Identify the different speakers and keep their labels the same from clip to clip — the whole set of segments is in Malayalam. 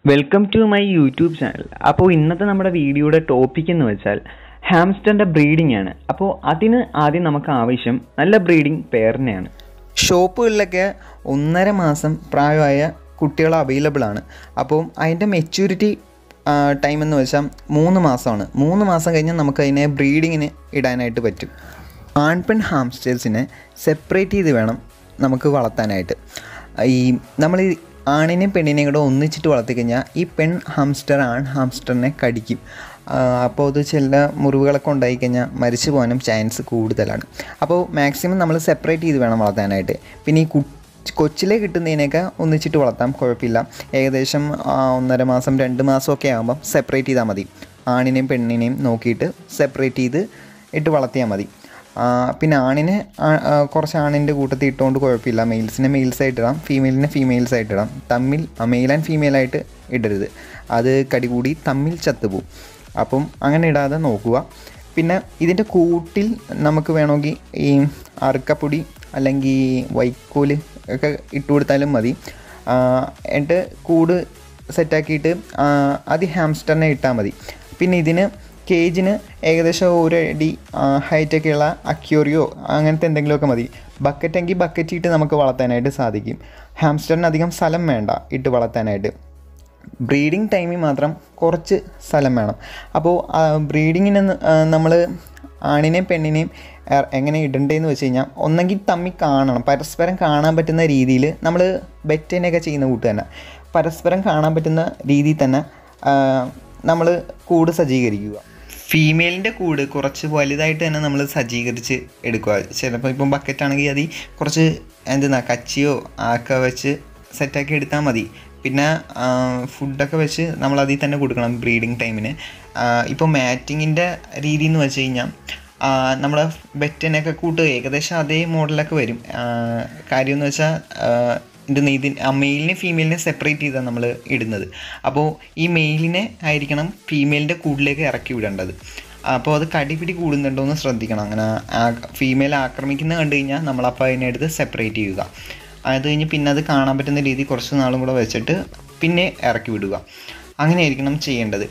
Speaker 1: welcome to my YouTube channel അപ്പോൾ ഇന്നത്തെ നമ്മുടെ വീഡിയോയുടെ ടോപ്പിക് എന്ന് വെച്ചാൽ ഹാംസ്റ്ററിൻ്റെ ബ്രീഡിംഗ് ആണ് അപ്പോൾ അതിന് ആദ്യം നമുക്ക് ആവശ്യം നല്ല ബ്രീഡിംഗ് പെയറിനെയാണ്
Speaker 2: ഷോപ്പുകളിലൊക്കെ ഒന്നര മാസം പ്രായമായ കുട്ടികൾ അവൈലബിൾ ആണ് അപ്പോൾ അതിൻ്റെ മെച്യൂരിറ്റി ടൈം എന്ന് വെച്ചാൽ മൂന്ന് മാസമാണ് മൂന്ന് മാസം കഴിഞ്ഞാൽ നമുക്ക് അതിനെ ബ്രീഡിങ്ങിന് ഇടാനായിട്ട് പറ്റും ആൺപെൺ ഹാംസ്റ്റേഴ്സിനെ സെപ്പറേറ്റ് ചെയ്ത് വേണം നമുക്ക് വളർത്താനായിട്ട് ഈ നമ്മൾ ഈ ആണിനെയും പെണ്ണിനെയും കൂടെ ഒന്നിച്ചിട്ട് വളർത്തിക്കഴിഞ്ഞാൽ ഈ പെൺ ഹാംസ്റ്റർ ആൺ ഹാംസ്റ്ററിനെ കടിക്കും ആ, അപ്പോൾ അത് ചില മുറിവുകളൊക്കെ ഉണ്ടായിക്കഴിഞ്ഞാൽ മരിച്ചു പോകാനും ചാൻസ് കൂടുതലാണ് അപ്പോൾ മാക്സിമം നമ്മൾ സെപ്പറേറ്റ് ചെയ്ത് വേണം വളർത്താനായിട്ട് പിന്നെ ഈ കു കൊച്ചിലെ കിട്ടുന്നതിനൊക്കെ ഒന്നിച്ചിട്ട് വളർത്താം കുഴപ്പമില്ല ഏകദേശം ആ, ഒന്നര മാസം രണ്ട് മാസമൊക്കെ ആകുമ്പം സെപ്പറേറ്റ് ചെയ്താൽ മതി ആണിനെയും പെണ്ണിനെയും നോക്കിയിട്ട് സെപ്പറേറ്റ് ചെയ്ത് ഇട്ട് വളർത്തിയാൽ മതി ആ, പിന്നെ ആണിനെ ആ- ആ, കുറച്ച് ആണിൻ്റെ കൂട്ടത്തിൽ ഇട്ടുകൊണ്ട് കുഴപ്പമില്ല മെയിൽസിനെ മെയിൽസ് ആയിട്ട് ഇടാം ഫീമെയിലിനെ ഫീമെയിൽസ് ആയിട്ട് ഇടാം തമ്മിൽ മെയിൽ ആൻഡ് ഫീമെയിൽ ആയിട്ട് ഇടരുത് അത് കടികൂടി തമ്മിൽ ചത്തുപോകും അപ്പം അങ്ങനെ ഇടാതെ നോക്കുക പിന്നെ ഇതിൻ്റെ കൂട്ടിൽ നമുക്ക് വേണമെങ്കിൽ ഈ അറുക്കപ്പൊടി അല്ലെങ്കിൽ വൈക്കോല് ഒക്കെ ഇട്ട് കൊടുത്താലും മതി ആ, എന്നിട്ട് കൂട് സെറ്റാക്കിയിട്ട് അത് ഹാംസ്റ്ററിനെ ഇട്ടാൽ മതി പിന്നെ ഇതിന് കേജിന് ഏകദേശം ഒരു അടി ഹൈറ്റൊക്കെ ഉള്ള അക്യൂറിയോ അങ്ങനത്തെ എന്തെങ്കിലുമൊക്കെ മതി ബക്കറ്റ് എങ്കിൽ ബക്കറ്റ് ഇട്ട് നമുക്ക് വളർത്താനായിട്ട് സാധിക്കും ഹാംസ്റ്ററിന് അധികം സ്ഥലം വേണ്ട ഇട്ട് വളർത്താനായിട്ട് ബ്രീഡിങ് ടൈമിൽ മാത്രം കുറച്ച് സ്ഥലം വേണം അപ്പോൾ ബ്രീഡിങ്ങിന് നമ്മൾ ആണിനെയും പെണ്ണിനെയും എ- എങ്ങനെ ഇടണ്ടേന്ന് വെച്ച് കഴിഞ്ഞാൽ ഒന്നെങ്കിൽ തമ്മിൽ കാണണം പരസ്പരം കാണാൻ പറ്റുന്ന രീതിയിൽ നമ്മൾ ബെറ്റിനെയൊക്കെ ചെയ്യുന്ന കൂട്ട് തന്നെ പരസ്പരം കാണാൻ പറ്റുന്ന രീതിയിൽ തന്നെ നമ്മൾ കൂട് സജ്ജീകരിക്കുക ഫീമെയിലിൻ്റെ കൂട് കുറച്ച് വലുതായിട്ട് തന്നെ നമ്മൾ സജ്ജീകരിച്ച് എടുക്കുക ചിലപ്പോൾ ഇപ്പം ബക്കറ്റ് ആണെങ്കിൽ അതിൽ കുറച്ച് എന്തെന്നാ കച്ചിയോ ആക്ക വെച്ച് സെറ്റാക്കി എടുത്താൽ മതി പിന്നെ ഫുഡൊക്കെ വെച്ച് നമ്മൾ അതിൽ തന്നെ കൊടുക്കണം ബ്രീഡിങ് ടൈമിന് ഇപ്പോൾ മാറ്റിങ്ങിൻ്റെ രീതി എന്ന് വെച്ച് കഴിഞ്ഞാൽ നമ്മൾ ബെറ്റിനൊക്കെ കൂട്ട് ഏകദേശം അതേ മോഡലൊക്കെ വരും ആ, കാര്യം എന്ന് വെച്ചാൽ ഇത് ഇതിന് മെയിലിനെ ഫീമെയിലിനെ സെപ്പറേറ്റ് ചെയ്താണ് നമ്മൾ ഇടുന്നത് അപ്പോൾ ഈ മെയിലിനെ ആയിരിക്കണം ഫീമെയിലിൻ്റെ കൂട്ടിലേക്ക് ഇറക്കി വിടേണ്ടത് അപ്പോൾ അത് കടിപിടി കൂടുന്നുണ്ടോ എന്ന് ശ്രദ്ധിക്കണം അങ്ങനെ ഫീമെയിൽ ആക്രമിക്കുന്ന കണ്ടു കഴിഞ്ഞാൽ നമ്മളപ്പോൾ അതിനെ എടുത്ത് സെപ്പറേറ്റ് ചെയ്യുക അത് കഴിഞ്ഞ് പിന്നെ അത് കാണാൻ പറ്റുന്ന രീതി കുറച്ച് നാളും കൂടെ വെച്ചിട്ട് പിന്നെ ഇറക്കി വിടുക അങ്ങനെയായിരിക്കണം ചെയ്യേണ്ടത്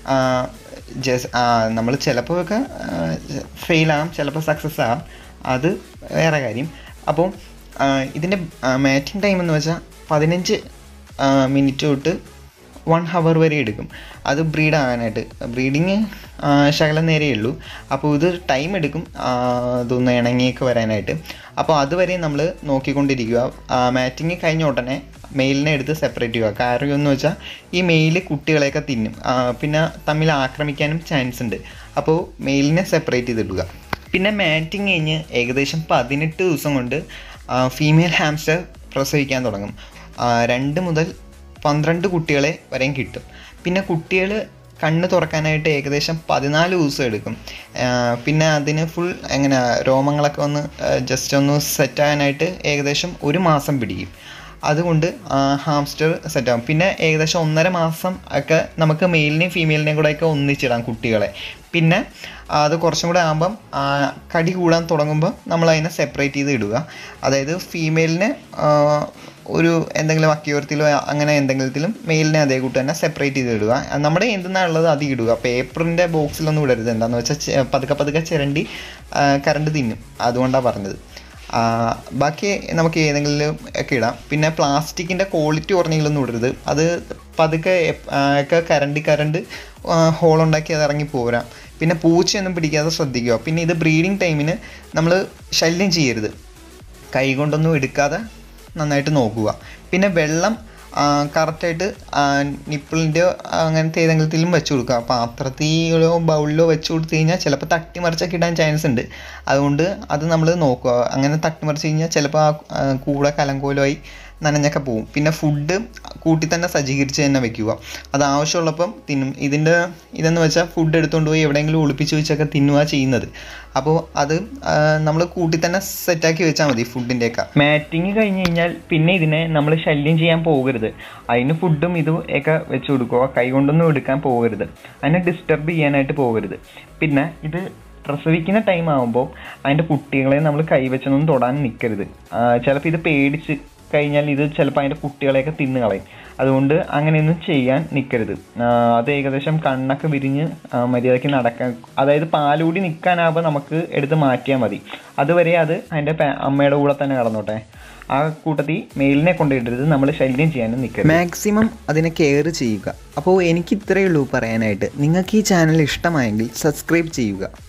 Speaker 2: ജസ് നമ്മൾ ചിലപ്പോൾ ഒക്കെ ഫെയിലാകാം ചിലപ്പോൾ സക്സസ് ആകാം അത് വേറെ കാര്യം അപ്പോൾ ഇതിൻ്റെ മാറ്റിംഗ് ടൈം എന്ന് വെച്ചാൽ പതിനഞ്ച് മിനിറ്റ് തൊട്ട് വൺ ഹവർ വരെ എടുക്കും അത് ബ്രീഡ് ആകാനായിട്ട് ബ്രീഡിങ് ശകലം നേരേ ഉള്ളൂ അപ്പോൾ ഇത് ടൈം എടുക്കും ആ, ഇതൊന്ന് ഇണങ്ങിയൊക്കെ വരാനായിട്ട് അപ്പോൾ അതുവരെ നമ്മൾ നോക്കിക്കൊണ്ടിരിക്കുക മാറ്റിങ് കഴിഞ്ഞ ഉടനെ മെയിലിനെ എടുത്ത് സെപ്പറേറ്റ് ചെയ്യുക കാരണം എന്ന് വെച്ചാൽ ഈ മെയിൽ കുട്ടികളെയൊക്കെ തിന്നും ആ, പിന്നെ തമ്മിൽ ആക്രമിക്കാനും ചാൻസ് ഉണ്ട് അപ്പോൾ മെയിലിനെ സെപ്പറേറ്റ് ചെയ്തിടുക പിന്നെ മാറ്റിങ് കഴിഞ്ഞ് ഏകദേശം പതിനെട്ട് ദിവസം കൊണ്ട് ഫീമെയിൽ ഹാംസ്റ്റർ പ്രസവിക്കാൻ തുടങ്ങും ആ, രണ്ട് മുതൽ പന്ത്രണ്ട് കുട്ടികളെ വരെയും കിട്ടും പിന്നെ കുട്ടികൾ കണ്ണ് തുറക്കാനായിട്ട് ഏകദേശം പതിനാല് ദിവസം എടുക്കും ആ, പിന്നെ അതിന് ഫുൾ എങ്ങനെ രോമങ്ങളൊക്കെ ഒന്ന് ജസ്റ്റ് ഒന്ന് സെറ്റാകാനായിട്ട് ഏകദേശം ഒരു മാസം പിടിക്കും അതുകൊണ്ട് ഹാംസ്റ്റർ സെറ്റാകും പിന്നെ ഏകദേശം ഒന്നര മാസം ഒക്കെ നമുക്ക് മെയിലിനെയും ഫീമെയിലിനെയും കൂടെ ഒക്കെ ഒന്നിച്ചിടാം കുട്ടികളെ പിന്നെ അത് കുറച്ചും കൂടെ ആകുമ്പം ആ, കടി കൂടാൻ തുടങ്ങുമ്പോൾ നമ്മൾ അതിനെ സെപ്പറേറ്റ് ചെയ്ത് ഇടുക അതായത് ഫീമെയിലിനെ ഒരു എന്തെങ്കിലും അക്യൂർത്തിലോ അങ്ങനെ എന്തെങ്കിലും മെയിലിനെ അതേ കൂട്ട് തന്നെ സെപ്പറേറ്റ് ചെയ്ത് ഇടുക നമ്മുടെ എന്തെന്നാണ് ഉള്ളത് അത് ഇടുക പേപ്പറിൻ്റെ ബോക്സിലൊന്നും ഇടരുത് എന്താണെന്ന് വെച്ചാൽ ചെ- പതുക്കെ പതുക്കെ ചിരണ്ടി കറണ്ട് തിന്നും അതുകൊണ്ടാണ് പറഞ്ഞത് ആ, ബാക്കി നമുക്ക് ഏതെങ്കിലും ഒക്കെ ഇടാം പിന്നെ പ്ലാസ്റ്റിക്കിൻ്റെ ക്വാളിറ്റി കുറഞ്ഞെങ്കിലൊന്നും ഇടരുത് അത് പതുക്കെ എപ്- ആ, ഒക്കെ കരണ്ടി കരണ്ട് ഹോളുണ്ടാക്കി അത് ഇറങ്ങി പോരാം പിന്നെ പൂച്ചയൊന്നും പിടിക്കാതെ ശ്രദ്ധിക്കുക പിന്നെ ഇത് ബ്രീഡിങ് ടൈമിന് നമ്മൾ ശല്യം ചെയ്യരുത് കൈ കൊണ്ടൊന്നും എടുക്കാതെ നന്നായിട്ട് നോക്കുക പിന്നെ വെള്ളം കറക്റ്റായിട്ട് നിപ്പിളിൻ്റെയോ അങ്ങനത്തെ ഏതെങ്കിലും വെച്ച് കൊടുക്കുക പാത്രത്തിലോ ബൗളിലോ വെച്ച് കൊടുത്തു കഴിഞ്ഞാൽ ചിലപ്പോൾ തട്ടിമറിച്ചൊക്കെ ഇടാൻ ചാൻസ് ഉണ്ട് അതുകൊണ്ട് അത് നമ്മൾ നോക്കുക അങ്ങനെ തട്ടിമറിച്ച് കഴിഞ്ഞാൽ ചിലപ്പോൾ ആ ആ, കൂടെ കലങ്കോലമായി നനഞ്ഞൊക്കെ പോവും പിന്നെ ഫുഡ് കൂട്ടി തന്നെ സജ്ജീകരിച്ച് തന്നെ വെക്കുക അത് ആവശ്യമുള്ളപ്പം തിന്നും ഇതിൻ്റെ ഇതെന്ന് വെച്ചാൽ ഫുഡ് എടുത്തുകൊണ്ട് പോയി എവിടെയെങ്കിലും ഒളിപ്പിച്ച് വെച്ചൊക്കെ തിന്നുക ചെയ്യുന്നത് അപ്പോൾ അത് നമ്മൾ കൂട്ടി തന്നെ സെറ്റാക്കി വെച്ചാൽ മതി ഫുഡിൻ്റെയൊക്കെ
Speaker 1: മാറ്റിങ് കഴിഞ്ഞ് കഴിഞ്ഞാൽ പിന്നെ ഇതിനെ നമ്മൾ ശല്യം ചെയ്യാൻ പോകരുത് അതിന് ഫുഡും ഇതും ഒക്കെ വെച്ച് കൊടുക്കുക കൈ കൊണ്ടൊന്നും എടുക്കാൻ പോകരുത് അതിനെ ഡിസ്റ്റർബ് ചെയ്യാനായിട്ട് പോകരുത് പിന്നെ ഇത് പ്രസവിക്കുന്ന ടൈം ആകുമ്പോൾ അതിൻ്റെ കുട്ടികളെ നമ്മൾ കൈവച്ചൊന്നും തൊടാൻ നിൽക്കരുത് ചിലപ്പോൾ ഇത് പേടിച്ച് കഴിഞ്ഞാൽ ഇത് ചിലപ്പോൾ അതിൻ്റെ കുട്ടികളെയൊക്കെ തിന്നു കളയും അതുകൊണ്ട് അങ്ങനെയൊന്നും ചെയ്യാൻ നിൽക്കരുത് ആ, അത് ഏകദേശം കണ്ണൊക്കെ വിരിഞ്ഞ് ആ, മര്യാദയ്ക്ക് നടക്കാൻ അതായത് പാലുകൂടി നിൽക്കാനാകുമ്പോൾ നമുക്ക് എടുത്ത് മാറ്റിയാൽ മതി അതുവരെ അത് അതിൻ്റെ പേ- അമ്മയുടെ കൂടെ തന്നെ കടന്നോട്ടെ ആ കൂട്ടത്തിൽ മെയിലിനെ കൊണ്ടിടരുത് നമ്മൾ ശല്യം ചെയ്യാനും നിൽക്കരുത്
Speaker 2: മാക്സിമം അതിനെ കെയർ ചെയ്യുക അപ്പോൾ എനിക്ക് ഇത്രയേ ഉള്ളൂ പറയാനായിട്ട് നിങ്ങൾക്ക് ഈ ചാനൽ ഇഷ്ടമായെങ്കിൽ സബ്സ്ക്രൈബ് ചെയ്യുക